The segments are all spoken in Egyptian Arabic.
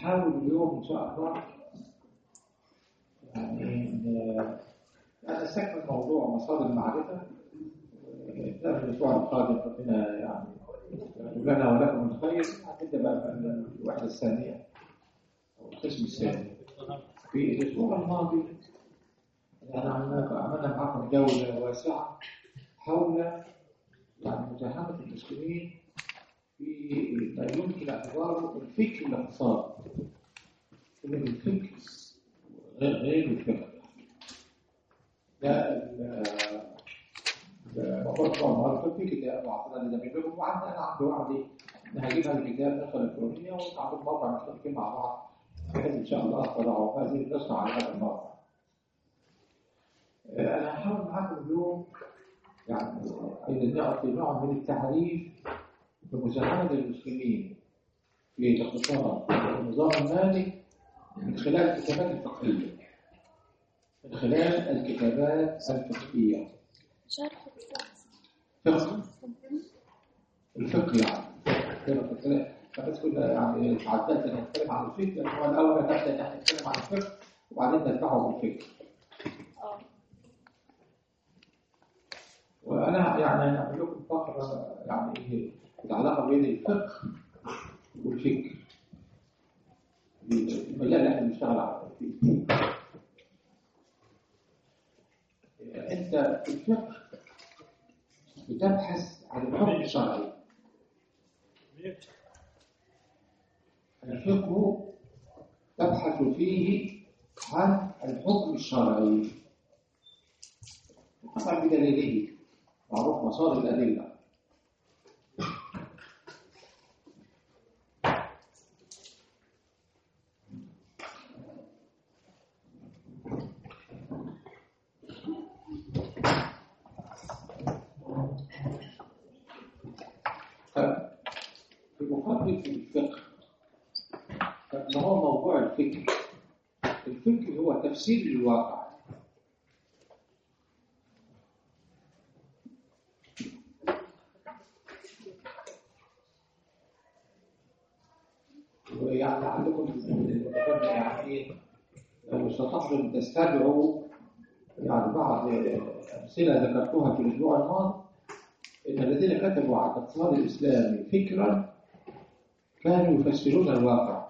هنحاول اليوم إن شاء الله يعني إن يعني نستكمل موضوع مصادر المعرفة ده في الأسبوع القادم ربنا يعني يجعل لنا ولكم الخير هتبدأ بقى في الوحدة الثانية أو القسم الثاني في الأسبوع الماضي يعني عملنا عملنا معكم جولة واسعة حول يعني مساهمة المسلمين في ما يمكن اعتباره الفكر الاقتصادي كلمة الفكر غير غير الفكر ده الموضوع طبعا معرفة في كتاب وعطينا لزميل لكم وعندنا أنا عندي وعدي إن هجيب هذا الكتاب نسخة إلكترونية ونعمل موقع مشتركين مع بعض بحيث إن شاء الله تضعوا هذه النسخة على هذا الموقع. أنا هحاول معاكم اليوم يعني أيضا نعطي نوع من التعريف بمساهمة المسلمين في الاقتصاد والنظام المالي من خلال الكتابات الفقهية من خلال الكتابات الفقهية شرح فقه الفقه يعني فبس كنا يعني تعددت ان نتكلم عن الفقه لان هو الاول نبدا ان احنا نتكلم عن الفقه وبعدين نتبعه بالفقه اه وانا يعني هعمل لكم فقره يعني العلاقه بين الفقه والفكر المجال اللي احنا بنشتغل عليه فيه انت في الفقه بتبحث عن الحكم الشرعي الفقه تبحث فيه عن الحكم الشرعي طبعا بدليله معروف مصادر الأدلة في مقابل الفقه ما هو موضوع الفكر الفكر هو تفسير الواقع ويعني لعلكم يعني لو استطعتم تستدعوا يعني بعض أمثلة ذكرتها في الأسبوع الماضي إن الذين كتبوا عن الاقتصاد الإسلامي فكرا كانوا يفسرون الواقع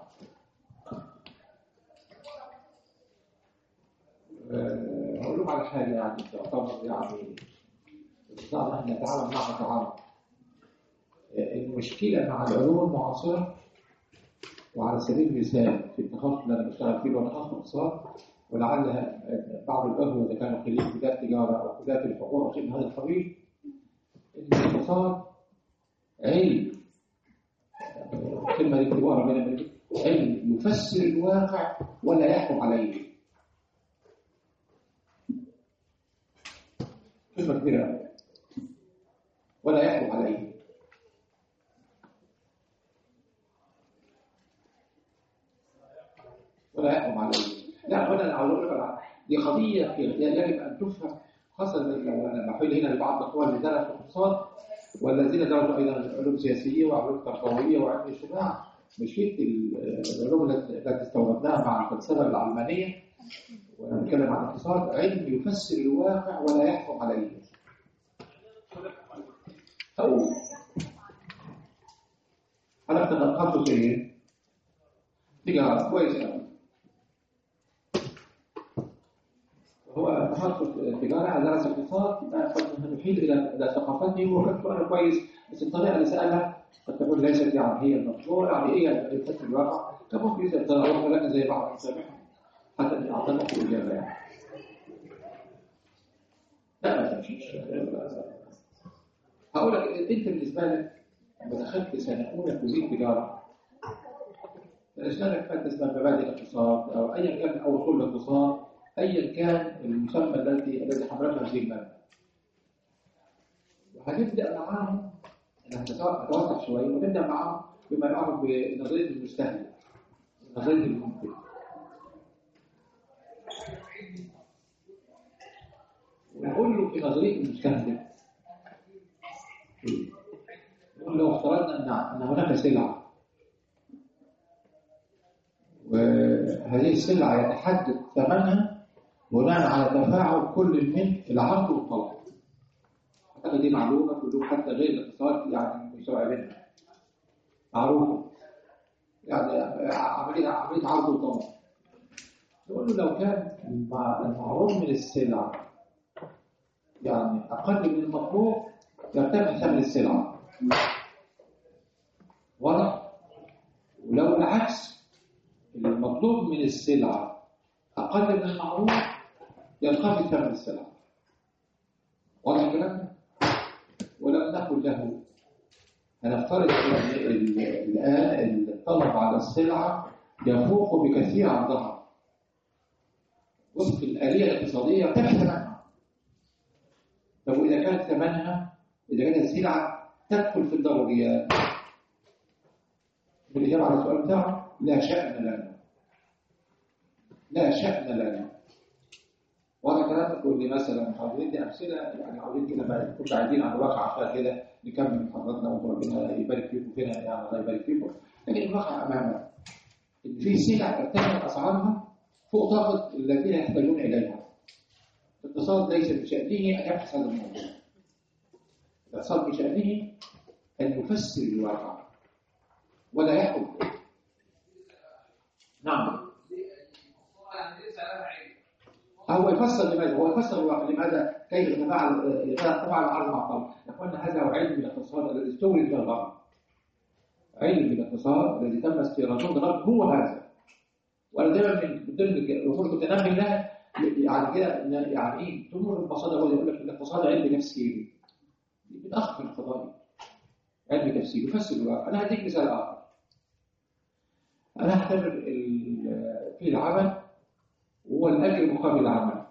أه، أقول لهم على حاجة يعني تعتبر يعني استطعنا أن نتعامل معها تعامل المشكلة مع العلوم المعاصرة وعلى سبيل المثال في التخصص اللي أنا بشتغل فيه وأنا تخصص اقتصاد ولعل بعض الأخوة إذا كانوا خريج كليات تجارة أو كليات الحقوق أو شيء من هذا القبيل إن الاقتصاد علم كلمة دي ورا بين علم يفسر الواقع ولا يحكم عليه كلمة كبيرة ولا يحكم عليه ولا يحكم عليه لا هنا انا اقول لك دي قضيه يجب ان تفهم خاصه لو انا بحيل هنا لبعض الاخوان اللي درسوا اقتصاد والذين درسوا ايضا علوم سياسيه وعلوم تربويه وعلم اجتماع مشكله العلوم التي استوردناها مع الفلسفه العلمانيه وانا بتكلم عن الاقتصاد علم يفسر الواقع ولا يحكم عليه او انا تنقلت ايه؟ تجاره كويس قوي هو تخصص تجارة درس اقتصاد قد نحيل إلى إلى ثقافته وقد سؤال كويس بس الطريقة اللي سألها قد تكون ليست يعني هي المطلوبة يعني هي الفكر الواقع كان ممكن يسأل ترى لنا زي بعض نسامحهم حتى أعطينا في الإجابة يعني لا ما تمشيش هقول لك أنت بالنسبة لك لما دخلت سنة أولى كلية تجارة لك مادة اسمها مبادئ الاقتصاد أو أيا كان أو أصول الاقتصاد ايا كان المسمى الذي الذي حملته هذه الماده وهنبدا معاهم نتوسع شويه ونبدا معاهم بما يعرف بنظريه المستهلك نظريه المنتج ونقول له في نظريه المستهلك نقول لو افترضنا ان ان هناك سلعه وهذه السلعة يتحدد ثمنها بناء على تفاعل كل من العرض والطلب أعتقد دي معلومة كلهم حتى غير الاقتصاد يعني مستوعبينها معروفة يعني عملية عملية عرض وطلب نقول له لو كان المع- المعروض من السلعة يعني أقل من المطلوب يرتفع ثمن السلعة واضح؟ ولو العكس المطلوب من السلعة أقل من المعروض ينخفض ثمن السلعة واضح الكلام ده؟ ولم نقل له هنفترض ان ال- الآن الطلب على السلعة يفوق بكثير عرضها وفق الآلية الاقتصادية يرتفع ثمنها طب وإذا كانت ثمنها إذا كانت السلعة تدخل في الضروريات بالإجابة على السؤال بتاعه لا شأن لنا لا شأن لنا وانا كلام تقول لي مثلا عاوزين دي امثله يعني عاوزين كده بقى كنت عايزين على الواقع عشان كده نكمل محاضراتنا وربنا يبارك فيكم فينا يعني الله يبارك فيكم لكن الواقع امامنا ان في سلع ارتفعت اسعارها فوق طاقه الذين يحتاجون اليها الاقتصاد ليس بشانه ان يبحث هذا الموضوع الاقتصاد بشانه ان يفسر الواقع ولا يحكم نعم هو يفسر لماذا؟ هو يفسر الواقع لماذا كيف يتفاعل يتفاعل العرض مع الطلب؟ يقول هذا هو علم الاقتصاد الذي استورد من الغرب. علم الاقتصاد الذي تم استيراده من الغرب هو هذا. وانا دايما من من ضمن الامور كنت انبه لها يعني كده إن يعني ايه تمر البساطه هو يقول لك الاقتصاد علم تفسيري. متاخر في القضايا. علم تفسيري يفسر الواقع. انا هديك مثال اخر. انا اعتبر ال- في العمل هو الاجر مقابل العمل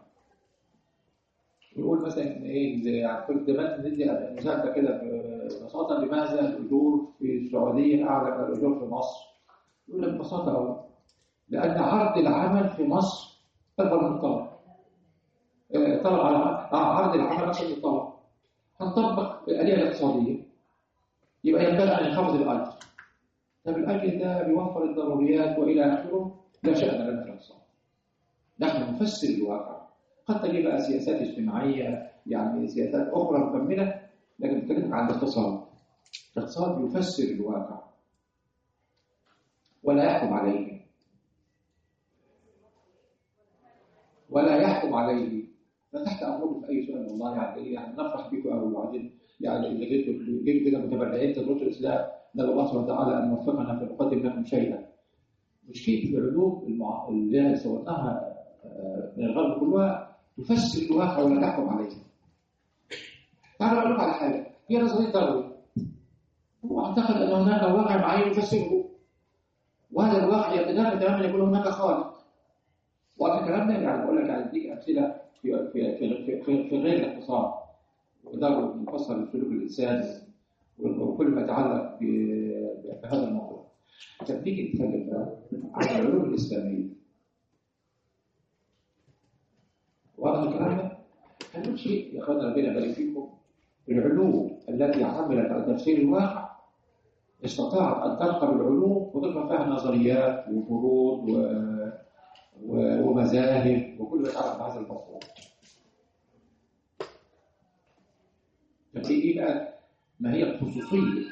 يقول مثلا إن ايه زي يعني كنت زمان ندي مثال كده ببساطه لماذا الاجور في السعوديه اعلى من الاجور في مصر؟ يقول لك ببساطه قوي لان عرض العمل في مصر اكبر من الطلب آه، طلب على عرض العمل اكثر من الطلب هنطبق الاليه الاقتصاديه يبقى ينبغي ان ينخفض الاجر طب الاجر ده بيوفر الضروريات والى اخره لا شان لنا في الاقتصاد نحن نفسر الواقع قد تجي بقى سياسات اجتماعية يعني سياسات أخرى مكملة لكن بتكلم عن الاقتصاد الاقتصاد يفسر الواقع ولا يحكم عليه ولا يحكم عليه فتحت أمره في أي سؤال والله يعني يعني نفرح بكم أوي وبعدين يعني إذا جيتوا جيتوا كده متبرعين تدرسوا الإسلام نسأل الله سبحانه وتعالى أن يوفقنا في نقدم لكم شيئا مشكلة العلوم المع... اللي سويناها آه، من الغرب كلها تفسر الواقع ولا تحكم عليه. تعالوا أقول لك على حاجة، هي نظرية داروين. هو اعتقد أن هناك واقع معين يفسره. وهذا الواقع يتنافى تماما يكون هناك خالق. وهذا الكلام ده يعني بقول لك يعني اديك أمثلة في في في في, في, في غير الاقتصاد. وداروين مفصل سلوك الإنسان وكل ما يتعلق ب- بهذا الموضوع. طب نيجي نتكلم بقى عن العلوم الإسلامية. واضح الكلام ده؟ هنقول شيء يا اخوانا ربنا يبارك فيكم العلوم التي عملت على تفسير الواقع استطاعت ان ترقى بالعلوم وتضرب فيها نظريات وفروض و... و... ومذاهب وكل ما يتعلق بهذا المفهوم. فدي بقى ما هي الخصوصيه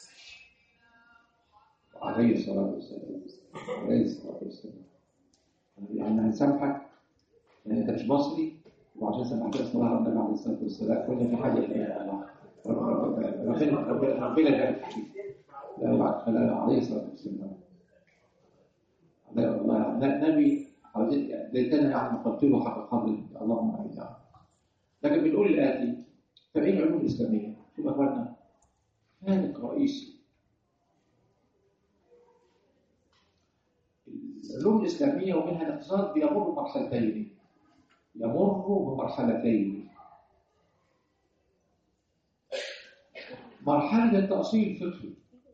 عليه الصلاه والسلام عليه الصلاه والسلام يعني هنسامحك يعني انت مش مصري وعشان سمعت الصلاه النبي عليه الصلاه والسلام كنا في حاجه الى ربنا ربنا ربنا يبارك فيك لا يبعث خلال عليه الصلاه والسلام لا والله نبي عاوزين ليتنا يعني نقدره حق قدره اللهم امين لكن بنقول الاتي فايه العلوم الاسلاميه؟ شوف اخواننا هالك رئيسي العلوم الاسلاميه ومنها الاقتصاد بيمر بمرحلتين يمر بمرحلتين مرحلة التأصيل الفقهي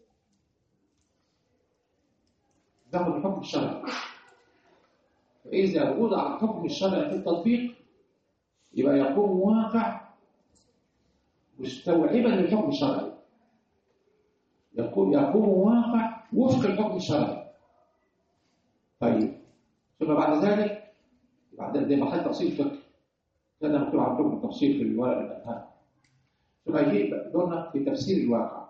تاخد الحكم الشرعي فإذا وضع الحكم الشرعي في التطبيق يبقى يقوم واقع مستوعبا للحكم الشرعي يقوم يقوم واقع وفق الحكم الشرعي طيب ثم بعد ذلك بعد دي مرحله تاصيل فقه كان مكتوب عندكم التفصيل في الورق الأذهان ثم يجي دورنا في تفسير الواقع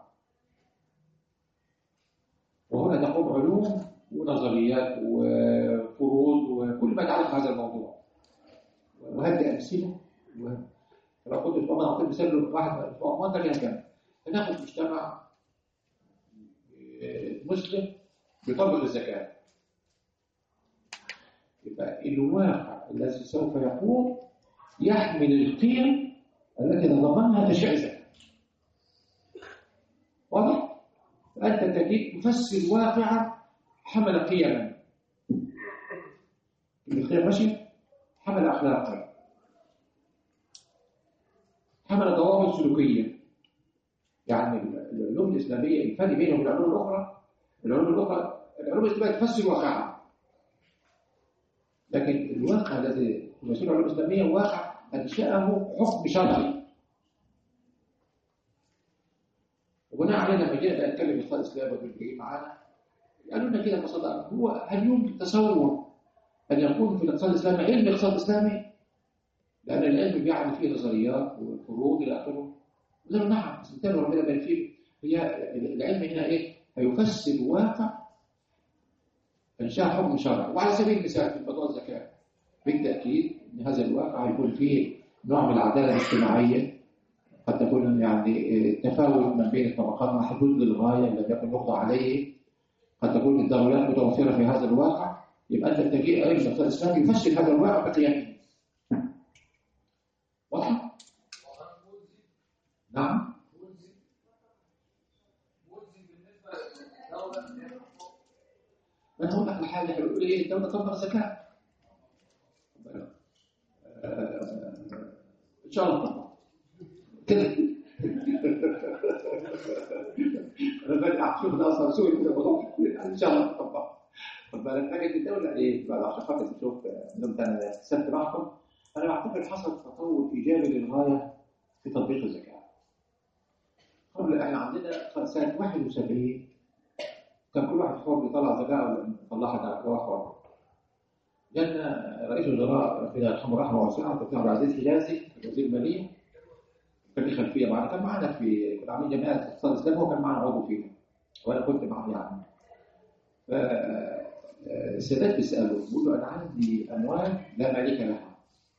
وهنا تقوم علوم ونظريات وفروض وكل ما يتعلق بهذا الموضوع وهدي أمثلة لو كنت طبعا أعطيت مثال واحد في عمان ده كان كام؟ هناخد مجتمع مسلم بيطبق الزكاة يبقى الواقع الذي سوف يقوم يحمل القيم التي تضمنها تشريع الزكاة واضح؟ فأنت تجد تفسر واقعا حمل قيما القيم ماشي حمل أخلاقا حمل ضوابط سلوكية يعني العلوم الإسلامية الفرق بينهم وبين العلوم الأخرى العلوم الأخرى العلوم الإسلامية تفسر واقعا لكن الواقع الذي يمثله العلوم الإسلامية واقع أنشأه حكم شرعي وبناء عليه لما جينا نتكلم في الإسلام والمسلمين معانا قالوا لنا كده مصدر هو هل يمكن تصور أن يكون في الاقتصاد الإسلامي علم اقتصاد إسلامي؟ لأن العلم بيعمل فيه نظريات وفروض إلى آخره قالوا نعم بس انتبهوا ربنا بين فيه هي العلم هنا إيه؟ هيفسر واقع إنشاء حكم شرعي وعلى سبيل المثال في موضوع الزكاة بالتأكيد أن هذا الواقع هيكون فيه نوع من العدالة الاجتماعية قد تكون يعني تفاوت ما بين الطبقات محدود للغاية لم يكن يقضى عليه قد تكون الدولات متوفرة في هذا الواقع يبقى أنت تجيء علم الاقتصاد الإسلامي يفسر هذا الواقع بقيمه واضح؟ نعم أنا أقول لك الحاجة يقول إيه الدولة تطبق زكاة إن شاء الله تطبق كده أنا بدي شوف ده أصلا سوي كده بضوء إن شاء الله تطبق خد بالك حاجة الدولة إيه بقى عشان خاطر تشوف نمت أنا كسبت معكم أنا بعتبر حصل تطور إيجابي للغاية في تطبيق الزكاة قبل إحنا عندنا سنة 71 كان كل واحد حر بيطلع زكاة ولا يطلعها كواحد حر. جانا رئيس الوزراء في الحمد رحمه واسعه الدكتور عبد العزيز حجازي وزير الماليه كان لي خلفيه معنا كان معنا في كنا عاملين جمعيه اقتصاد الاسلام هو كان معنا عضو فيها وانا كنت معه يعني فالسادات بيسالوا بيقول له انا عندي اموال لا مالك لها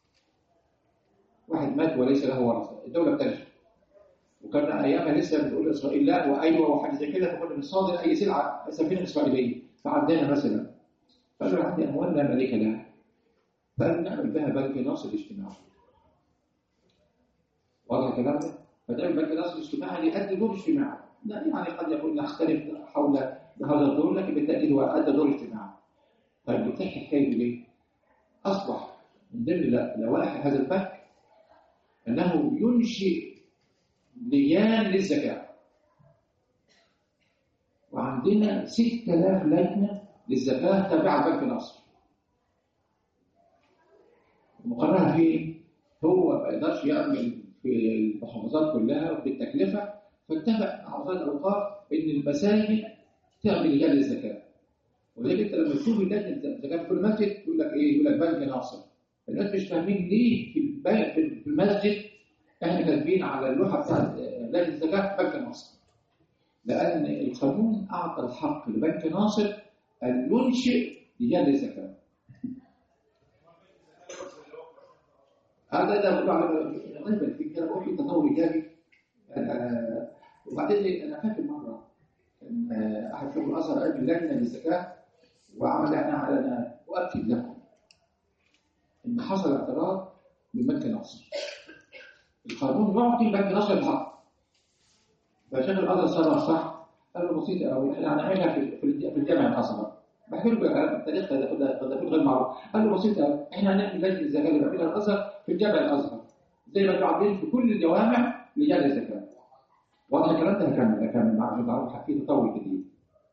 واحد مات وليس له ورثه الدوله بتنشا وكان ايامها لسه بنقول اسرائيل لا وايوه وحاجه زي كده فكنا بنصادر اي سلعه سفينه اسرائيليه فعندنا مثلا قال له عندي اموال لا مالك لها فقال نعمل بها بنك ناصر اجتماعي واضح الكلام ده؟ فنعمل بنك ناصر اجتماعي يؤدي دور اجتماعي لا يعني قد يكون نختلف حول هذا الدور لكن بالتاكيد هو ادى دور اجتماعي طيب بتحكي حكايه ليه؟ اصبح من ضمن لوائح هذا البنك انه ينشئ لجان للزكاه وعندنا 6000 لجنه للزكاة تابعة بنك نصر مقررها فين؟ هو ما يقدرش يعمل في المحافظات كلها بالتكلفة فاتفق مع وزارة الأوقاف إن المساجد تعمل لجان للزكاة ولذلك أنت لما تشوف لجنة الزكاة في كل مسجد يقول لك إيه؟ يقول لك بنك ناصر الناس مش فاهمين ليه في في المسجد احنا كاتبين على اللوحة بتاعت لجنة الزكاة بنك ناصر لأن القانون أعطى الحق لبنك ناصر أن ينشئ لجان الزكاة هذا ده بقول على غالبا في كده بقول في تطور إيجابي وبعدين أنا فاكر مرة كان أحد شغل الأزهر قال لجنة للزكاة وعمل إعلان على أنا أؤكد لكم إن حصل اعتراض من بنك ناصر القانون يعطي بنك ناصر الحق فشيخ الأزهر صرف صح قال له بسيطة قوي احنا هنعملها في في الجامعة الأزهر بحكي له التاريخ قد يكون غير معروف قال له بسيطة قوي احنا هنعمل لجنة الزكاة اللي بيعملها الأزهر في الجامع الأزهر زي ما انتوا عاملين في كل الجوامع لجان الزكاة واضح الكلام ده هكمل هكمل مع عشان تعرفوا في تطور جديد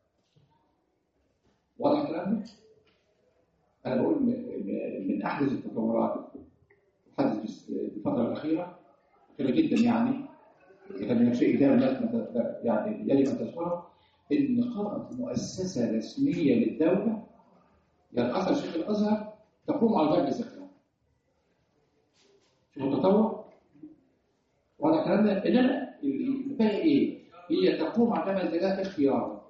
واضح الكلام ده؟ أنا بقول من أحدث التطورات حدث في الفترة الأخيرة كده جدا يعني كان من شيء ده الناس يعني يجب ان تذكره ان قامت مؤسسه رسميه للدوله يتأثر شيخ الأزهر تقوم على باب الزكاة شوف التطور وهذا الكلام ده إنما الباقي إيه؟ هي تقوم على باب الزكاة اختيارا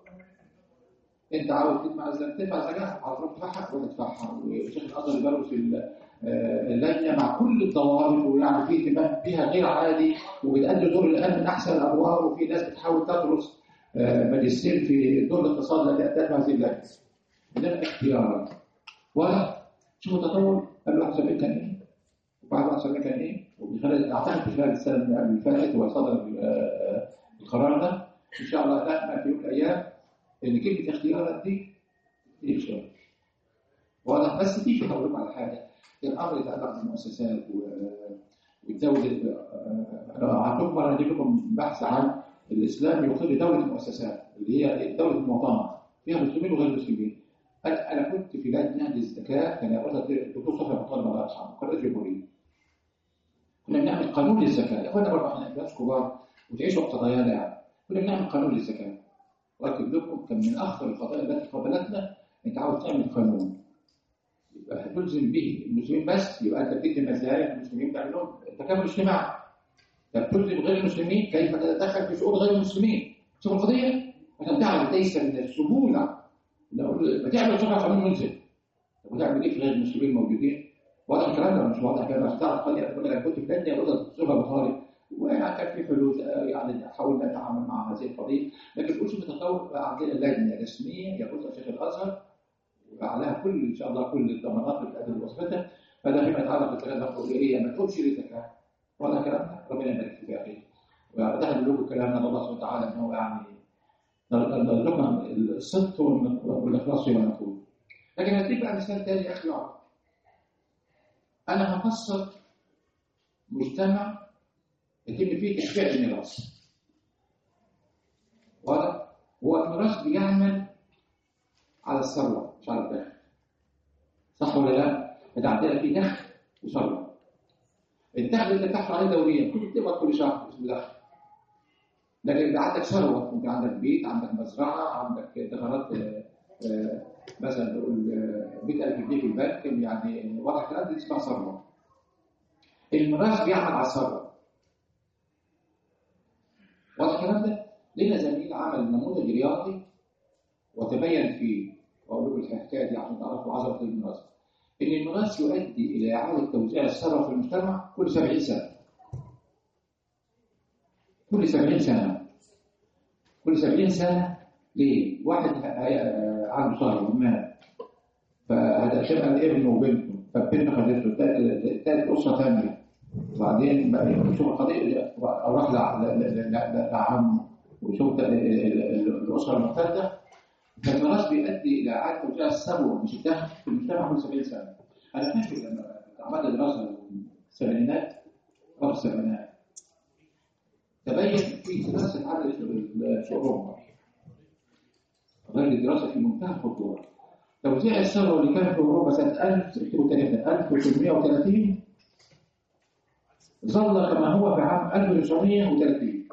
أنت عاوز تدفع الزكاة تدفع الزكاة هتروح تدفعها ولا تدفعها وشيخ الأزهر يبرر في ال- آه، اللجنة مع كل الضوابط ويعني في اهتمام بها غير عادي وبتأدي دور الآن من أحسن الأدوار وفي ناس بتحاول تدرس آه، ماجستير في دور الاقتصاد التي أدتها هذه اللجنة ده اختيارا ولا شوف التطور قبل 71 كان ايه وبعد 71 كان ايه وخلال اعتقد في خلال السنه اللي فاتت هو صدر ال- آه، القرار ده ان شاء الله نامل في يوم من الايام ان كلمه اختيارات دي تيجي شويه واضح بس في تطور على حاجه الامر يتعلق بالمؤسسات و- والدوله آه، انا اعطيكم مره اجيب لكم بحث عن الاسلام يقر دوله المؤسسات اللي هي دوله المواطنه فيها مسلمين وغير مسلمين انا انا كنت في لجنه للزكاه كان يقولها الدكتور صفي مطالب الله يرحمه قناه الجمهوريه كنا بنعمل قانون للزكاه يا اخوانا برضه احنا ناس كبار وتعيشوا قضايانا يعني كنا بنعمل قانون للزكاه واكد لكم كان من اخطر القضايا التي قابلتنا انت عاوز تعمل قانون يبقى هتلزم به المسلمين بس يبقى انت بتدي مزايا المسلمين تعمل لهم تكامل اجتماعي طب تلزم غير المسلمين كيف تتدخل في شؤون غير المسلمين شوف القضيه عشان تعرف ليس من السهوله لو بتعمل شغل قانون ملزم طب وتعمل ايه في غير المسلمين موجودين؟ واضح الكلام ده ولا مش واضح الكلام عشان تعرف قضيه انا انا كنت في لجنه وقلت صفه بطارق وكان في حلول آه، يعني حاولنا نتعامل مع هذه القضيه لكن قلت التطور بقى عندنا لجنه رسميه يقودها شيخ الازهر وعليها كل ان شاء الله كل الضمانات اللي تقدم وصفتها فده فيما يتعلق بالزكاه الحقوقيه ما تقولش لي زكاه ولا الكلام ده ربنا يبارك فيك يا اخي وده بنقول كلامنا الله سبحانه وتعالى ان هو يعني نرزقنا الصدق والاخلاص فيما نقول لكن هديك بقى مثال تاني يا اخي عمر. انا هفسر مجتمع يتم فيه تشريع الميراث واضح هو الميراث بيعمل على الثروه مش على الدخل صح ولا لا؟ انت عندنا في دخل وثروه الدخل اللي بتحصل عليه دوريا كل بتقبض كل شهر اسمه دخل لكن يبقى عندك ثروه انت عندك بيت عندك مزرعه عندك دخلات آه، آه، مثلا نقول آه، 100000 جنيه في البنك يعني واضح الكلام دي اسمها ثروه الميراث بيعمل على الثروه واضح الكلام ده؟ لنا زميل عمل نموذج رياضي وتبين فيه واقول لكم الحكايه دي عشان تعرفوا عظمه الميراث ان الميراث يؤدي الى اعاده توزيع الثروه في المجتمع كل 70 سنه كل 70 سنه كل 70 سنه ليه؟ واحد ه- ه- عنده ثروه مات فهتشبه ابنه وبنته فالبنت خدته التالت التالت اسره ثانيه وبعدين بقى يشوف القضيه او راح لع- ل- ل- ل- لعمه ويشوف ال- ال- ال- الاسره الممتده فالميراث بيؤدي الى اعاده توزيع الثروه مش الدخل في المجتمع كل 70 سنه. انا فاكر لما عملنا دراسه في السبعينات او السبعينات تبين في دراسه عملت في في اوروبا غير الدراسه في منتهى الخطوره توزيع الثروه اللي كان في اوروبا سنه 1000 اكتبوا التاريخ ده 1830 ظل كما هو في عام 1930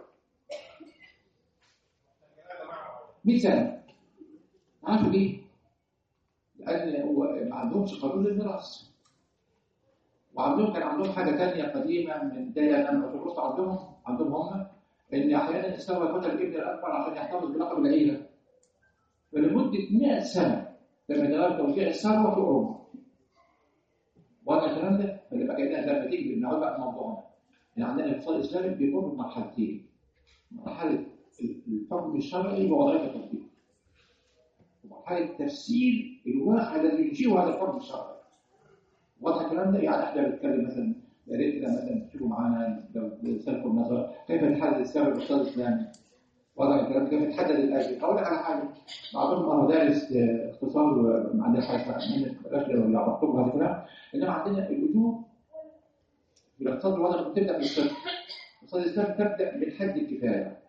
100 سنه عارف ليه؟ لأن هو ما عندهمش قانون للميراث وعندهم كان عندهم حاجة تانية قديمة من بداية لما الرسل عندهم عندهم هم إن أحيانا الثروة ياخدها الابن الأكبر عشان يحتفظ بلقب العيلة فلمدة 100 سنة لما يتغير توزيع الثروة في أوروبا وأنا الكلام ده فنبقى كأنها لما تيجي بنقعد بقى في موضوعنا يعني عندنا الاقتصاد الإسلامي بيمر بمرحلتين مرحلة الحكم الشرعي ووظائف التطبيق ومرحلة تفسير الواقع الذي ينشئه هذا الحكم الشرعي واضح الكلام ده يعني احنا بنتكلم مثلا يا ريت كده مثلا تشوفوا معانا لو سالكم النظر كيف يتحدد الاسلام الاقتصاد الاسلامي واضح الكلام ده كيف يتحدد الاجر اقول لك على حاجه بعضهم انا دارس آه، اقتصاد وما عندنا حاجه اسمها بلاش لو عرفتكم هذا الكلام انما عندنا الاجور في الاقتصاد الوضعي بتبدا من الصفر الاقتصاد الاسلامي تبدا من حد الكفايه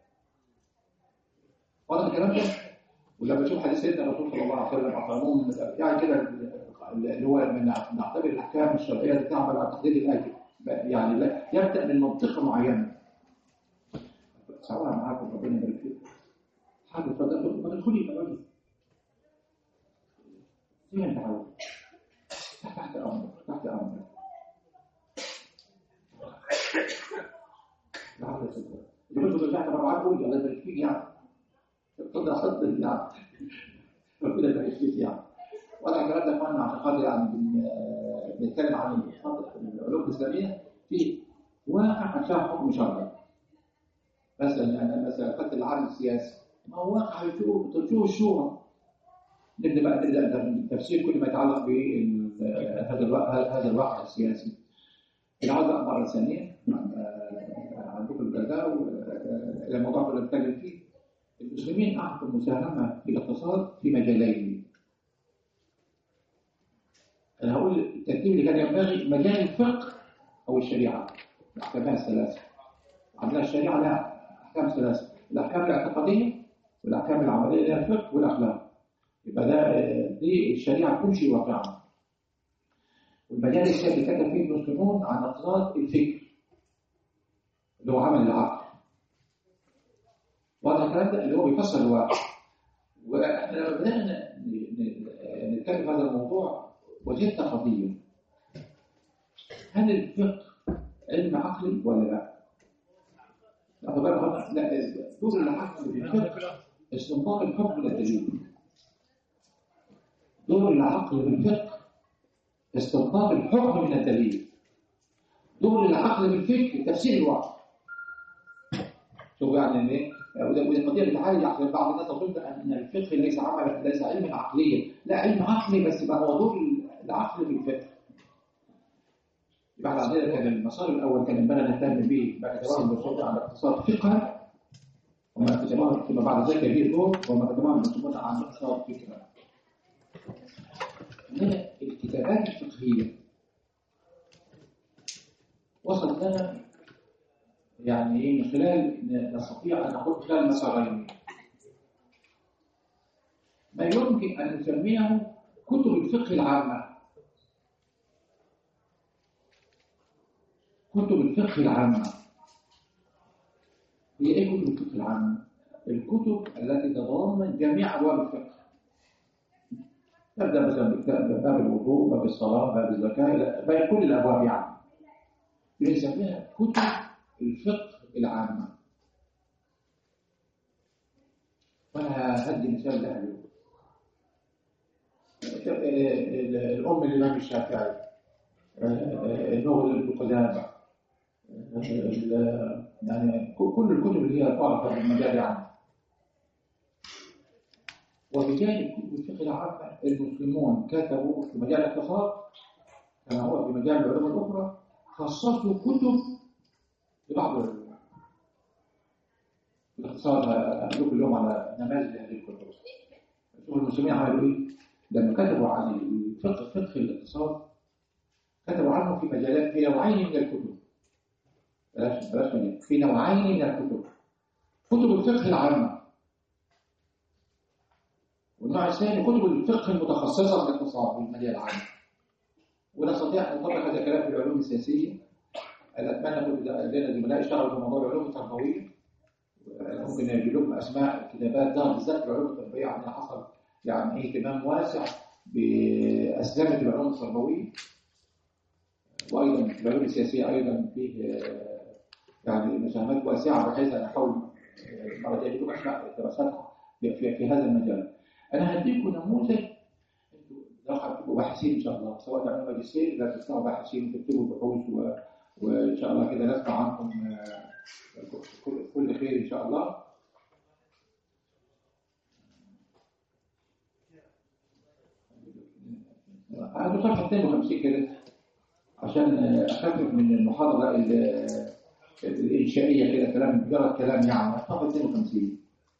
واضح الكلام ده ولما تشوف حديث سيدنا الرسول صلى الله عليه وسلم اطعموهم يعني كده اللي هو لما نعتبر الاحكام الشرعيه اللي تعمل على تحديد الاجر يعني لا يبدا من منطقه معينه سواء معاكم ربنا يبارك فيكم حاجه اتفضل ما تدخلي يا راجل زي ما انت عاوز تحت امرك تحت امرك لعل صدق اللي كنت رجعت مره قول الله يبارك فيك يعني تفضل صدق يعني ربنا يبارك فيك يعني ولا الكلام ده كمان عشان خاطر يعني بن- بنتكلم عن العلوم الاسلاميه في واقع عشان حكم شرعي مثلا يعني مثلا قتل العالم السياسي ما هو واقع يشوف تشوف الشورى نبدا بقى نبدا تفسير كل ما يتعلق بهذا الواقع هذا الواقع السياسي العودة بقى مرة ثانية عن ذكر الجزاء إلى الموضوع اللي بنتكلم فيه المسلمين أعطوا المساهمة في الاقتصاد في مجالين أنا هقول الترتيب اللي كان ينبغي مجال الفقه أو الشريعة الأحكام الثلاثة عندنا الشريعة لها أحكام ثلاثة الأحكام الاعتقادية والأحكام العملية لها الفقه والأخلاق يبقى ده دي الشريعة كل شيء واقعا والمجال الثاني اللي كتب فيه المسلمون عن اقتصاد الفكر اللي هو عمل العقل وهذا الكلام ده اللي هو بيفسر الواقع واحنا لما بدانا ن- ن- نتكلم في هذا الموضوع وجدت قضيه هل الفقه علم عقلي ولا لا؟ لا طبعا هذا- لا دور العقل في الفقه استنباط الحكم من الدليل دور العقل في الفقه استنباط الحكم من الدليل دور العقل بالفكر تفسير الواقع شوف يعني ايه وده وده قضيه بتعالج عشان بعض الناس تظن ان الفقه ليس عملا ليس علما عقليا لا علم عقلي بس بقى هو دور العقل بالفقه يبقى احنا عندنا كان المسار الاول كان ينبغي نهتم به بعد جواب المسؤول عن الاقتصاد فقها وما كتبه فيما بعد ذلك به دور وما كتبه المسؤولون عن الاقتصاد فكرا من الكتابات الفقهية وصلت لنا يعني ايه من خلال ن- نستطيع ان نقول خلال مسارين ما يمكن ان نسميه كتب الفقه العامة كتب الفقه العامة هي ايه كتب الفقه العامة؟ الكتب التي تتضمن جميع ابواب الفقه نبدا مثلا بكتاب- باب الوضوء باب الصلاه باب الزكاه إلى- باب كل الابواب يعني بنسميها كتب الفقه العامه وانا هدي مثال ده اليوم الام الامام الشافعي النغل ابن قدامه ال- يعني كل الكتب اللي هي تعرف في المجال يعني وبجانب كتب الفقه العامة المسلمون كتبوا في مجال الاقتصاد كما هو في مجال العلوم الأخرى خصصوا كتب لبعض العلوم الاقتصاد هدوك اليوم على نماذج هذه الكتب شوف المسلمين عملوا ايه؟ لما كتبوا عن الفقه فقه الاقتصاد كتبوا عنه في مجالات في نوعين من الكتب بلاش بلاش من- في نوعين من الكتب كتب الفقه العامة والنوع الثاني كتب الفقه المتخصصة في الاقتصاد والمالية العامة ونستطيع أن نطبق هذا الكلام في العلوم السياسية أنا أتمنى كل لنا زملاء اشتغلوا في موضوع العلوم التربوية ممكن نجيب لكم أسماء كتابات ده بالذات في العلوم التربوية عندنا حصل يعني اهتمام واسع بأسلامة العلوم التربوية وأيضا في العلوم السياسية أيضا فيه آه، يعني مساهمات واسعة بحيث أن نحاول آه، المرة الجاية لكم أسماء دراسات في, في, في هذا المجال أنا هديكم نموذج أنتوا لو هتبقوا باحثين إن شاء الله سواء تعملوا ماجستير لا تطلعوا باحثين وتكتبوا بحوث و... وإن شاء الله كده نسمع عنكم آه، كل كل خير إن شاء الله هذا صفحة 52 كده عشان أخفف من المحاضرة ال- الإنشائية كده كلام مجرد كلام يعني صفحة 52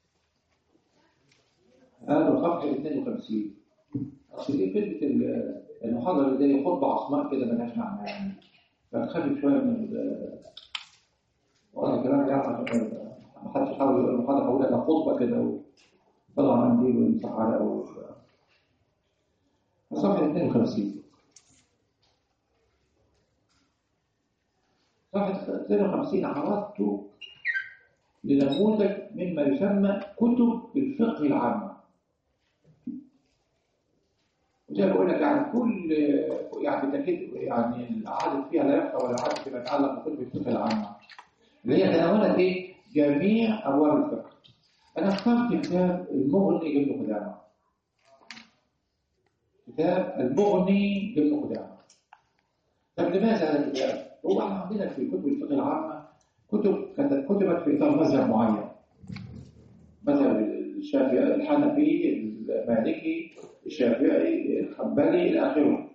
هذا صفحة 52 أصل دي فكرة ال- المحاضرة اللي زي خطبة عصماء كده ملهاش معنى يعني فتخفف شوية من ال- وأنا كلام يعني عشان ما حدش يحاول يقول المحاضرة أقول لها خطبة كده وطلع منديل ويمسح على أول صفحة 52 صفحة 52 عرضت لنموذج مما يسمى كتب الفقه العامة وزي ما بقول لك يعني كل يعني بالتاكيد يعني العدد فيها لا يبقى ولا عدد فيما يتعلق بكتب الفقه العامه اللي هي تناولت ايه؟ جميع ابواب الفقه انا اخترت كتاب المغني لابن قدامه كتاب المغني لابن قدامه طب لماذا هذا الكتاب؟ هو احنا عندنا في كتب الفقه العامه كتب كتبت في اطار مذهب معين مذهب الشافعي الحنفي المالكي الشافعي الحنبلي الى اخره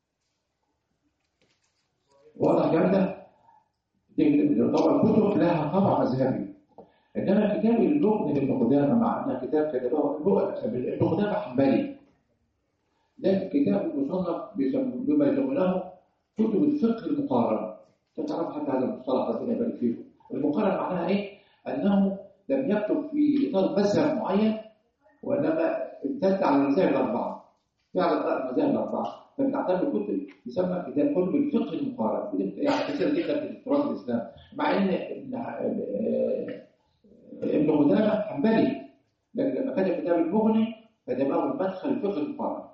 واضح الكلام ده؟ طبعا الكتب لها طبع مذهبي انما كتاب اللغن لابن قدامه مع انها كتاب كتبه ابن قدامه حنبلي ده كتاب مصنف بما يسمونه كتب الفقه المقارن تعرف حتى هذا المصطلح ربنا يبارك فيكم المقارن معناها ايه؟ انه لم يكتب في اطار مذهب معين وانما امتد على المذاهب الاربعه فعلا المذاهب الاربعه فبتعتبر كتب يسمى كتاب كتب الفقه المقارن يعني كثير جدا في تراث الاسلام مع ان ابن قدامه حنبلي لكن لما كتب كتاب المغني كتبه المدخل الفقه المقارن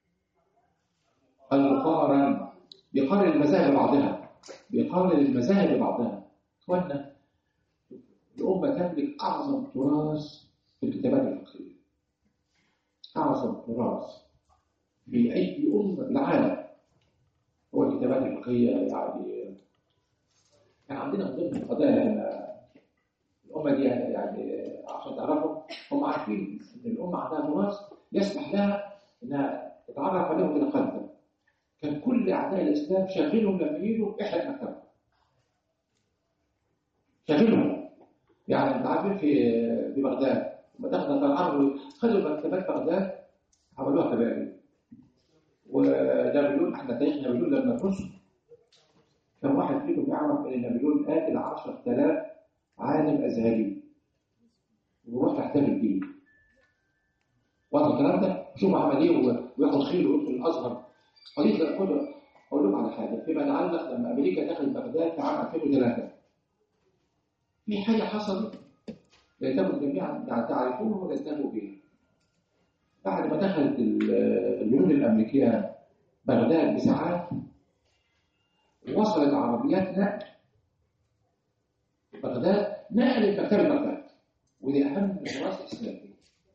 المقارن بيقارن المذاهب بعضها بيقارن المذاهب بعضها اخوانا الامه تملك اعظم تراث في الكتابات الفقهيه اعظم تراث في اي امه في العالم هو الكتابات الفقهيه يعني كان عندنا من ضمن القضايا لان الامه دي يعني عشان تعرفوا هم عارفين ان الامه عندها تراث يسمح لها انها تتعرف عليه وتتقدم كان كل اعداء الاسلام شاغلهم لما يجوا احنا المكتبه شاغلهم يعني انت عارفين في في بغداد لما دخلت الحرب خدوا مكتبات بغداد عملوها كبائر وده بيقول احنا تاريخنا بيقول لما تخش كم واحد فيكم يعرف ان نابليون قاتل 10000 عالم ازهري ويروح يحتفل بيه واضح الكلام ده شوف عمل ايه وياخد خيل ويدخل الازهر قضيه القدره اقول لكم على حاجه فيما يتعلق لما امريكا دخلت بغداد في عام 2003 في حاجه حصلت ليتكن جميعا تعرفوه وتستهزئوا به بعد ما دخلت الجنود الامريكيه بغداد بساعات وصلت عربيات نقل بغداد نقلت مكتبه بغداد ودي اهم التراث الاسلامي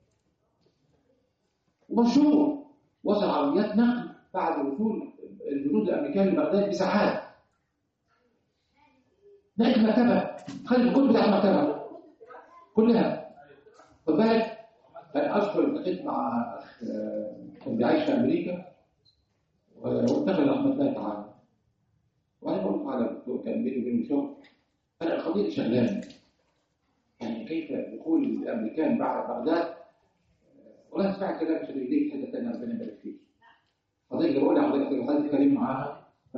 ومشهور وصل عربيات نقل بعد وصول الجنود الامريكان لبغداد بساعات نقل المكتبه خلي الكتب بتاع المكتبه كلها خد بالك انا اذكر التقيت مع اخ كان بيعيش في امريكا واتخذ رحمه الله تعالى وانا بقول على الدكتور كان بيني وبينه شغل انا القضيه دي شغلاني يعني كيف دخول الامريكان بعد بغداد والله سمعت كلام شديد في حته ثانيه ربنا يبارك فيك قضيه اللي بقول لحضرتك الحاجات كريم معاها ف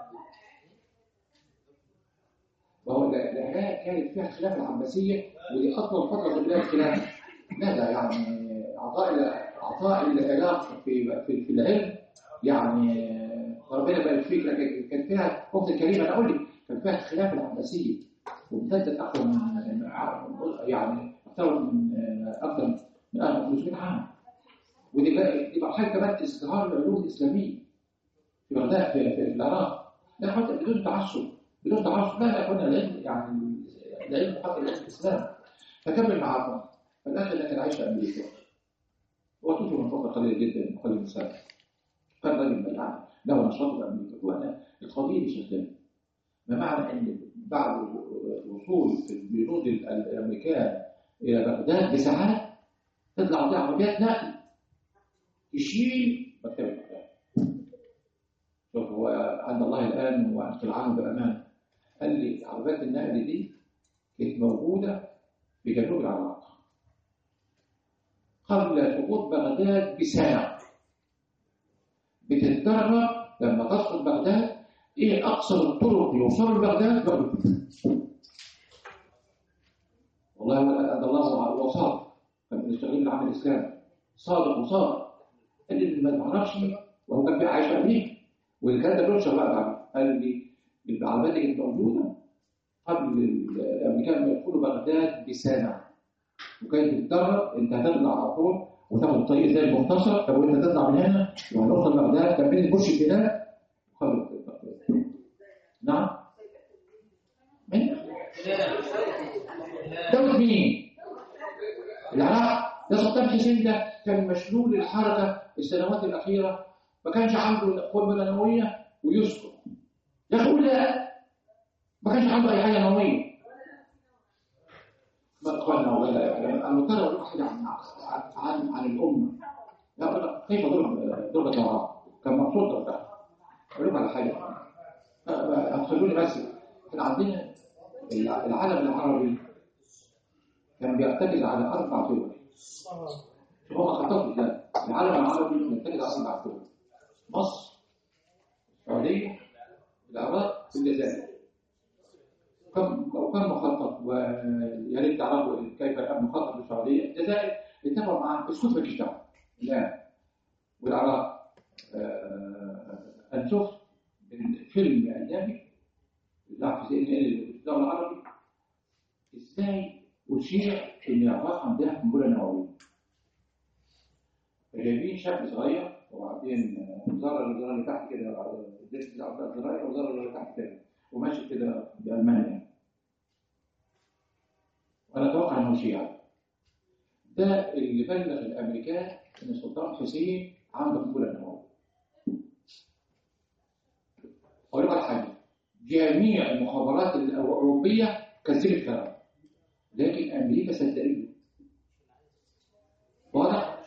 وهو العراق كانت فيها الخلافه العباسيه ودي اطول فتره في بلاد الخلافه ماذا يعني عطاء عطاء العراق في في, في العلم يعني ربنا يبارك فيك لكن كان فيها وقت الكريم انا اقول لك كان فيها الخلافه العباسيه وامتدت اكثر من يعني اكثر من اكثر من 1500 عام ودي دي مرحله كمان ازدهار العلوم الاسلاميه في بغداد في, في العراق لا حتى بدون تعصب بدون تعصب لا لا كنا العلم يعني العلم حتى العلم الاسلام فكمل معاكم فالاخ اللي كان عايش في امريكا هو توفي من فتره قليله جدا قليل من سنه كان راجل يعني له نشاط في امريكا وانا القضيه دي شغاله ما معنى ان بعد وصول الجنود الامريكان الى بغداد بساعات تطلع دي عربيات نقل تشيل مكتبه بغداد شوف هو عند الله الان وانت العالم بامان قال لي عربيات النقل دي كانت موجوده في جنوب العراق قبل سقوط بغداد بساعه بتتدرب لما تدخل بغداد ايه اقصر الطرق يوصلوا لبغداد بغداد والله هذا الله هو صادق كان بيستغل العمل الاسلامي صادق وصادق قال لي ما تعرفش وهو كان عايش في امريكا واللي كان ده بينشر بقى بعد قال لي العلامات اللي كانت موجوده قبل الامريكان ما يدخلوا بغداد بسنه وكانت تتدرب انت هتطلع على طول وتاخد الطريق زي المختصر طب وانت تطلع من هنا وهنوصل بغداد كمل تخش البلاد خلاص نعم مين؟ دولة مين؟ العراق ده صدام حسين ده كان مشلول الحركة السنوات الأخيرة ما كانش عنده قوة نووية ويسكت يقول لا ما كانش عنده أي حاجة نووية ما إخواننا ولا المطار الواحد عن عن عن الأمة يقول لك كيف ضرب ضرب العراق كان مقصود ضربها أقول لكم على حاجة خلوني بس احنا عندنا العالم العربي كان بيعتمد على أربع دول هو خطط كده العالم العربي بيعتمد على أربع دول مصر السعودية العراق والجزائر كم وكان مخطط ويا ريت تعرفوا كيف كان مخطط للسعودية الجزائر اتفق مع اسكت باكستان الآن والعراق أنا شفت فيلم أجنبي بتاع في سي ان ان الدولة العربي ازاي أشيع إن العراق عندها قنبلة نووية جايبين شاب صغير وبعدين زرع الزرار اللي تحت كده اديت الزراير وزرع اللي تحت كده وماشي كده بألمانيا وأنا أتوقع إنه شيعي ده اللي بلغ الأمريكان إن صدام حسين عنده قنبلة نووية أقول لك حاجة جميع المخابرات الأوروبية كذبت الكلام لكن أمريكا صدقته واضح؟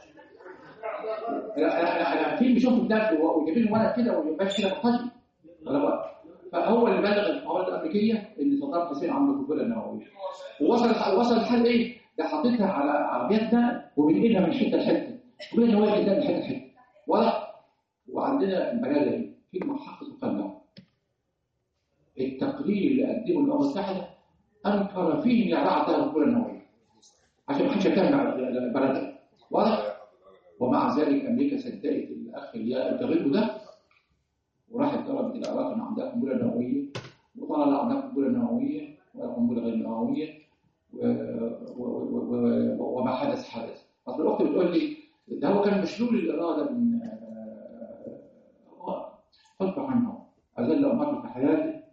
أنا أنا فيلم شفته ده وجايبين ورق كده وماشي كده بطري فهو اللي بلغ المخابرات الأمريكية إن صدام حسين عنده قنبلة نووية ووصل وصل الحال إيه؟ ده حاططها على عربيات نقل وبينقلها من حتة لحتة قنبلة نووية كده من حتة لحتة واضح؟ وعندنا البلاد دي في محقق مقنع التقرير اللي قدمه الامم المتحده انكر فيه ان العراق عندها القنبله النوويه عشان ما حدش يتهم بلدها واضح ومع ذلك امريكا صدقت الاخ اللي التغيب ده وراحت ضربت العراق ان عندها قنبله نوويه وطلع عندها قنبله نوويه ولا قنبله غير نوويه وما حدث حدث اصل الاخت بتقول لي ده هو كان مشلول الاراده من خلف عنه اذل امته في حياته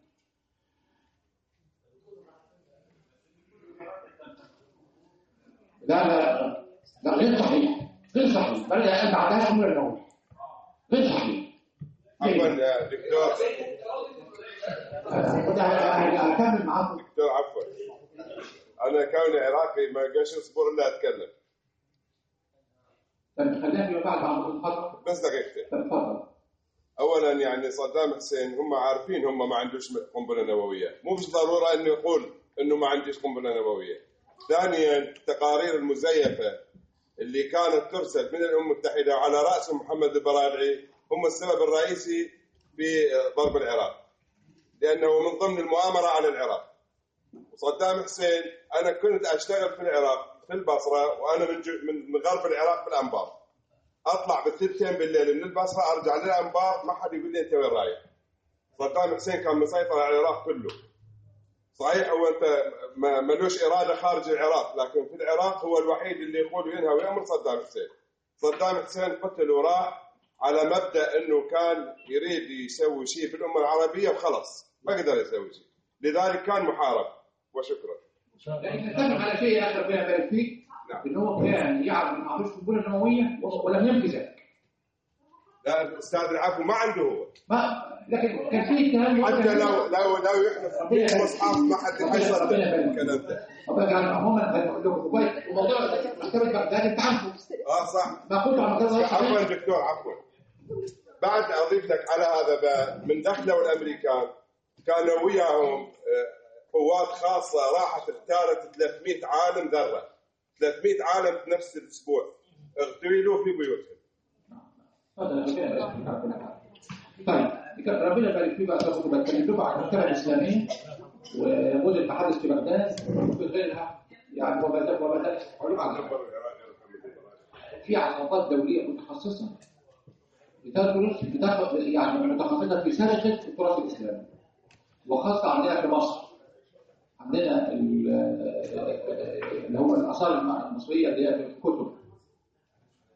لا لا لا غير صحيح غير صحيح بل ما عندهاش قنبله نوويه غير صحيح عفوا يا دكتور كنت هكمل معاكم دكتور عفوا انا كوني عراقي ما قاش اصبر الا اتكلم طب خلينا فيما بعد عن الخطر بس دقيقتين طب اتفضل اولا يعني صدام حسين هم عارفين هم ما عندوش قنبله نوويه مو مش ضروره انه يقول انه ما عنديش قنبله نوويه ثانيا التقارير المزيفه اللي كانت ترسل من الامم المتحده على راس محمد البرادعي هم السبب الرئيسي في ضرب العراق لانه من ضمن المؤامره على العراق وصدام حسين انا كنت اشتغل في العراق في البصره وانا من جو- من من غرب العراق في الانبار اطلع بالثلثين بالليل من البصره ارجع للانبار ما حد يقول لي انت وين رايح صدام حسين كان مسيطر على العراق كله صحيح هو انت ما ملوش اراده خارج العراق لكن في العراق هو الوحيد اللي يقول وينهى ويامر صدام حسين صدام حسين قتل وراح على مبدا انه كان يريد يسوي شيء في الامه العربيه وخلص ما قدر يسوي شيء لذلك كان محارب وشكرا لكن نتفق على شيء اخر ربنا يبارك فيك نعم. ان هو كان يعرف ان ما عندوش قنبله نوويه ولم ينفذ ذلك لا الاستاذ العفو ما عنده هو ما لكن كان في اتهام حتى لو لو لو يحلف بالمصحف ما حد يصدق الكلام ده طب يعني عموما هنقول لكم كويس وموضوع مكتبه بغداد انت عارفه اه صح ما كنت على مكتبه عفوا بغداد دكتور عفوا بعد اضيف لك على هذا بقى من دخلوا الامريكان كانوا وياهم آه، قوات خاصه راحت اختارت 300 عالم ذره 300 عالم في نفس الاسبوع اغتيلوا في بيوتهم تفضل ربنا يبارك فيك ربنا يبارك. طيب ربنا يبارك فيك بقى كنت بتكلم لكم عن المكتبه الاسلاميه ووجد المحادث في بغداد وفي غيرها يعني وما زال وما زال علوم عن في عصابات دوليه متخصصه بتدرس بتاخد يعني متخصصه في سرقه التراث الاسلامي وخاصه عندنا في مصر عندنا ال- اللي هو الاثار المصريه اللي هي في الكتب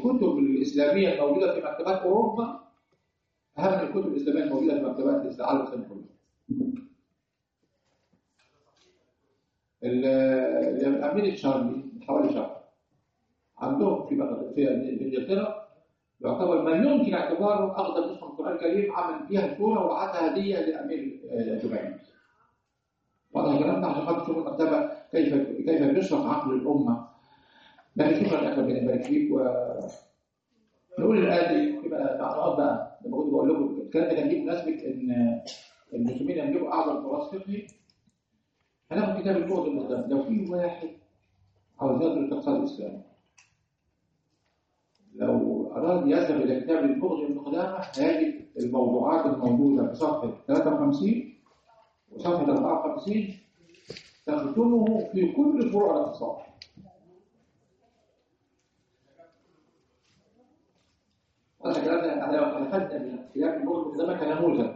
الكتب الاسلاميه الموجوده في مكتبات اوروبا اهم من الكتب الاسلاميه الموجوده في مكتبات العالم الاسلامي كله. ال- الامير تشارلي من حوالي شهر عندهم في بغداد- في في انجلترا يعتبر من يمكن اعتباره اقدم نسخه من القران الكريم عمل فيها سوره وبعتها هديه لامير آه، دبي. واضح الكلام ده عشان خاطر تشوفوا المكتبه كيف كيف يشرح عقل الامه. لكن شكرا لك ربنا يبارك فيك و نقول الآتي يبقى تعليقات بقى لما كنت بقول لكم الكلام ده كان ليه بمناسبة إن المسلمين يملكوا أعظم تراث فقهي هناخد كتاب البعد المقدم لو في واحد عاوز يدرس الاقتصاد الإسلامي لو أراد يذهب إلى كتاب البغض المقدامة هيجد الموضوعات الموجودة في صفحة 53 وصفحة 54 تختمه في كل فروع الاقتصاد وانا الكلام ده انا لو اخذت من كتاب البغض المقدامة كنموذج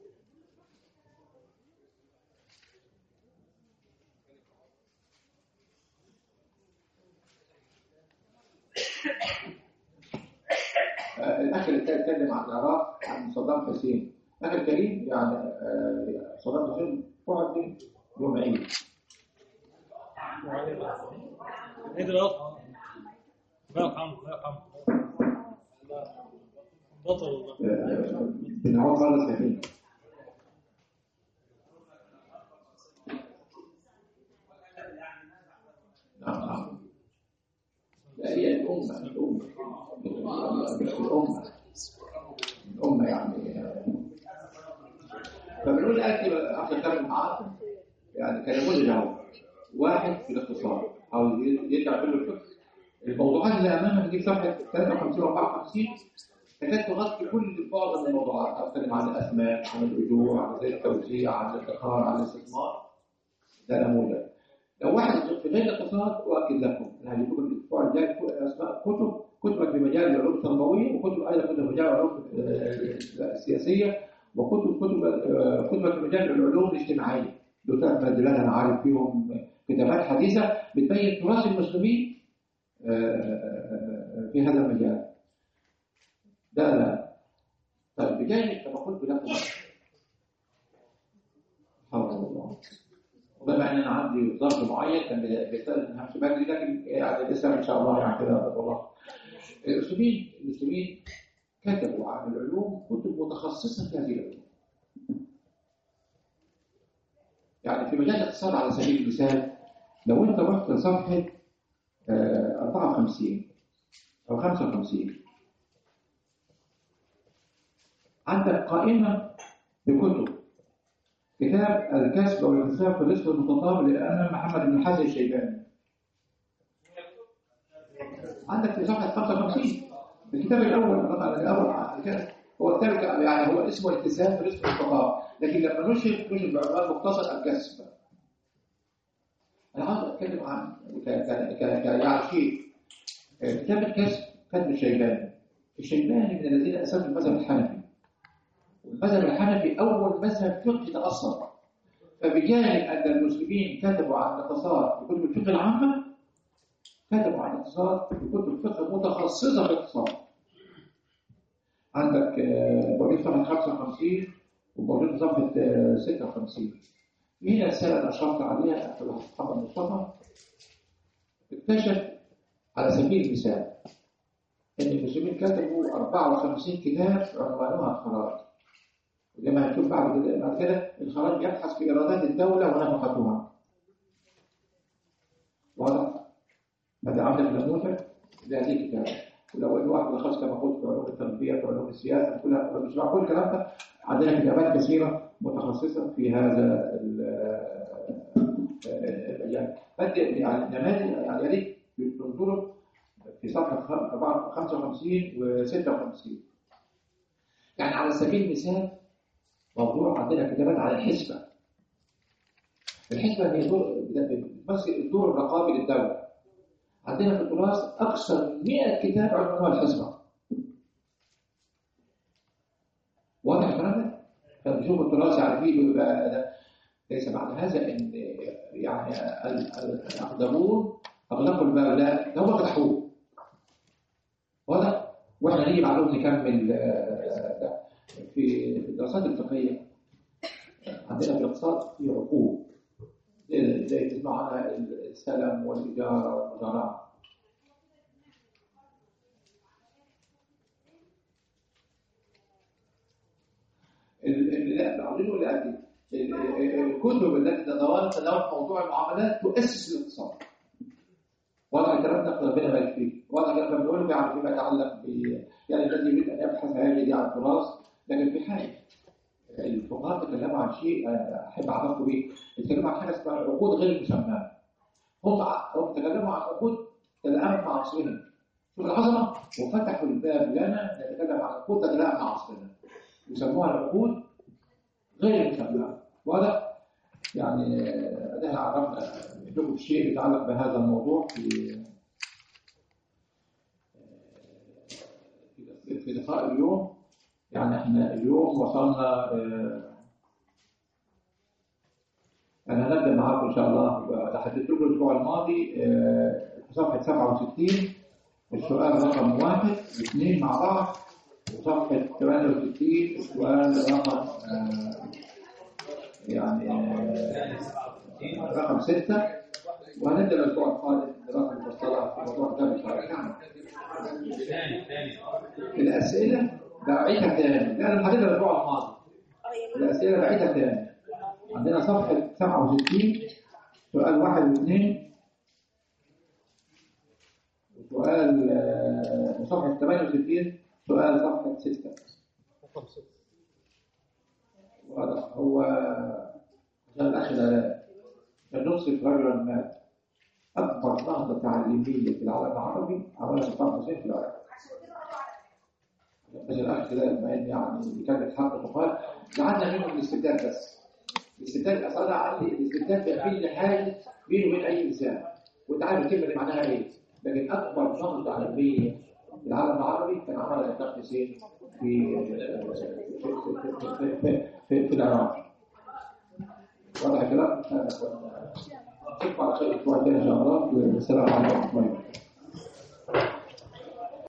آه، الاخ اللي كان اتكلم عن العراق عن صدام حسين الاخ الكريم يعني آه، صدام حسين قعد يوم عيد عيد الاضحى الله يرحمه الله يرحمه بطل والله آه، ان هو خالص كريم نعم نعم لا هي الأمة الأمة الأمة الأمة يعني آه، فبنقول أكتب أخي كلام معاكم يعني كنموذج أهو واحد في الاقتصاد أو يرجع كله الفقه الموضوعات اللي أمامنا دي صفحة 53 و 54 تكاد تغطي كل بعض من الموضوعات أتكلم عن الأسماء عن الأجور عن زي التوزيع عن الادخار عن الاستثمار ده نموذج لو واحد في غير الاقتصاد أؤكد لكم أنا هجيب لكم الأسبوع الجاي أسماء كتب كتب في مجال العلوم التربوية وكتب أيضا كتب في مجال العلوم آه، السياسية وكتب كتب آه، كتب في مجال العلوم الاجتماعية دول ثلاث مجالات أنا عارف فيهم كتابات حديثة بتبين تراث المسلمين آه، في هذا المجال ده لا طيب بجانب كما قلت لكم سبحان الله وبما ان انا عندي ظرف معين كان بيستاذن من همس بدري لكن يعني لسه ان شاء الله يعني كده رضي الله المسلمين المسلمين كتبوا عن العلوم كتب متخصصه في هذه العلوم يعني في مجال الاقتصاد على سبيل المثال لو انت رحت لصفحه آه، 54 او 55 عندك قائمة بكتب كتاب الكسب والاكتساب في الرزق المتطابق للإمام محمد بن الحسن الشيباني عندك في صفحة 55 الكتاب الأول طبعا الأول الكتاب هو كتاب يعني هو اسمه الاكتساب في الرزق المتطابق لكن لما نشر نشر بعنوان مختصر الكسب أنا عاوز أتكلم عن ك ك ك ك يعني شيء كتاب الكسب كتب الشيباني الشيباني من الذين أسسوا المذهب الحنفي المذهب الحنفي أول مذهب فقهي تأصل فبجانب أن المسلمين كتبوا عن الاقتصاد في كتب الفقه العامة كتبوا عن الاقتصاد في كتب فقه متخصصة في الاقتصاد عندك آه، بوريك صفحة 55 وبوريك صفحة آه، 56 هنا الرسالة اللي أشرت عليها في محمد مصطفى اكتشف على سبيل المثال ان المسلمين كتبوا 54 كتاب عنوانها الخراج وزي ما هنشوف بعد كده بعد كده الخراج يبحث في ايرادات الدوله ونفقتها واضح هذا عندك نموذج لهذه الكتابه ولو ان واحد لخص كما قلت في علوم التربيه في علوم السياسه كلها مش مع كل الكلام ده عندنا كتابات كثيره متخصصه في هذا ال- المجال فانت يعني نماذج يعني يا ريت تنظروا في صفحة خ- أربعة- 55 و 56 يعني على سبيل المثال موضوع عندنا كتابات على الحسبة الحسبة هي دور بتمثل الدور الرقابي للدولة عندنا في التراث أكثر من 100 كتاب عنوانها الحسبة واضح الكلام ده؟ فنشوف التراث يعني فيه بقى ده ليس معنى هذا ان يعني ال- ال- الاقدمون اغلقوا الباب لا ده هم فتحوه واضح واحنا نيجي بعدهم نكمل آه، ده. في الدراسات الفقهيه عندنا في الاقتصاد في عقود زي زي تسمع عنها السلم والاجاره والمزارعه ال- ال- لا عاوزين نقول قد إيه؟ ال- ال- الكتب التي تتناول تناول موضوع المعاملات تؤسس الاقتصاد وضع الكلام ده ربنا يبارك فيه وضع الكلام ده بنقول يعني فيما يتعلق ب يعني الذي يريد ان يبحث هذه دي عن التراث لكن في حاجه الفقهاء تكلموا عن شيء آه، احب اعرفكم بيه تكلموا عن حاجه اسمها العقود غير مسماه هم ع- هم تكلموا عن عقود تتلائم مع عصرنا شوف العظمه وفتحوا الباب لنا نتكلم عن عقود تتلائم مع عصرنا يسموها العقود غير مسماه واضح يعني آه، ده عرفنا لكم شيء يتعلق بهذا الموضوع في في- في لقاء اليوم يعني احنا اليوم وصلنا آه، انا هنبدا معاكم ان شاء الله تحددت لكم الاسبوع الماضي آه، في صفحه 67 السؤال رقم واحد واثنين مع بعض وصفحه 68 السؤال رقم آه، يعني آه، رقم ستة وهنبدا الاسبوع القادم دراسه مفصله في موضوع كتاب الشرع ثاني ثاني الاسئله بعيدها تاني ده انا محددها الاسبوع الماضي اه يعني الاسئله بعيدها تاني عندنا صفحه 67 سؤال واحد واثنين وسؤال آه، صفحه 68 سؤال صفحه 6 واضح هو عشان الاخ العراق عشان نصف رجلا مات اكبر نهضه تعليميه في العالم العربي عملها صدام حسين في العراق بس الاخ كده بما ان يعني كانت حق تقال قعدنا منهم الاستبداد بس الاستبداد اصلا عندي الاستبداد بيقفل لي حاجز بينه وبين اي انسان وانت عارف الكلمه دي معناها ايه لكن اكبر نهضه علميه في العالم العربي كان عملها صدام حسين في في في, في, في, في العراق واضح الكلام؟ نشوفكم على خير الاسبوع الجاي ان شاء الله والسلام عليكم ورحمه الله وبركاته